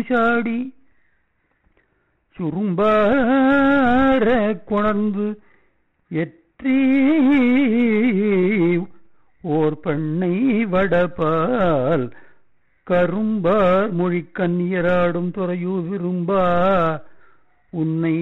சாடி சுரும்பார கொணர்ந்து எற்றி ஓர் பெண்ணை வடபால் கரும்பார் மொழி கன்னியராடும் துறையூ விரும்பா உன்னை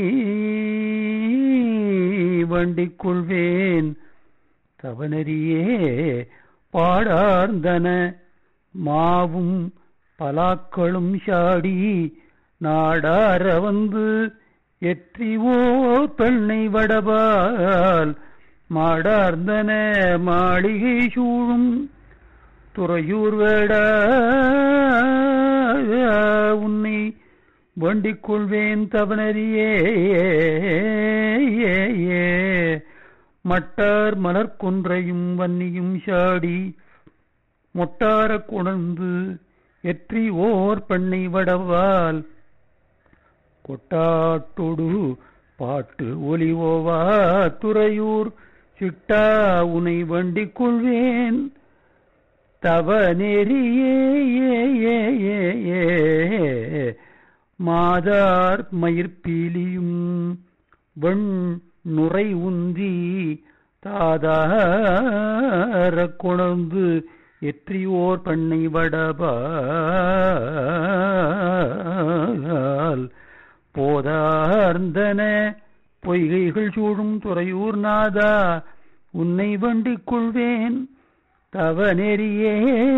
வண்டிக் கொள்வேன் தவனரியே பாடார்ந்தன மாவும் பலாக்களும் சாடி நாடார வந்து எற்றிவோ பெண்ணை வடபால் மாடார்ந்தன மாளிகை சூழும் துறையூர் வேட உன்னை வண்டிக் கொள்வேன் தவனரியே மட்டார் மலர்கொன்றையும் வன்னியும் சாடி மொட்டார கொணர்ந்து எற்றி ஓர் பெண்ணை வடவால் கொட்டாட்டொடு பாட்டு ஒலி ஓவா துறையூர் சிட்டா உனை வண்டிக் கொள்வேன் தவ நெறியே மாதார் மயிர்பீலியும் வெண் நுரை உந்தி தாதார கொணர்ந்து எற்றியோர் பண்ணை வடபால் போதார்ந்தன பொய்கைகள் சூழும் துறையூர் நாதா உன்னை வண்டிக் கொள்வேன் தவ நெறியே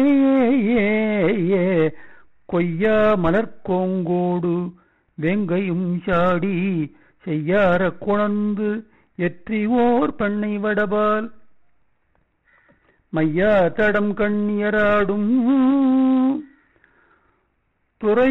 கொய்யா மலர்கோங்கோடு வெங்கையும் சாடி செய்யார குணந்து எற்றிவோர் பண்ணை வடபால் மையா தடம் கண்ணியராடும் துறை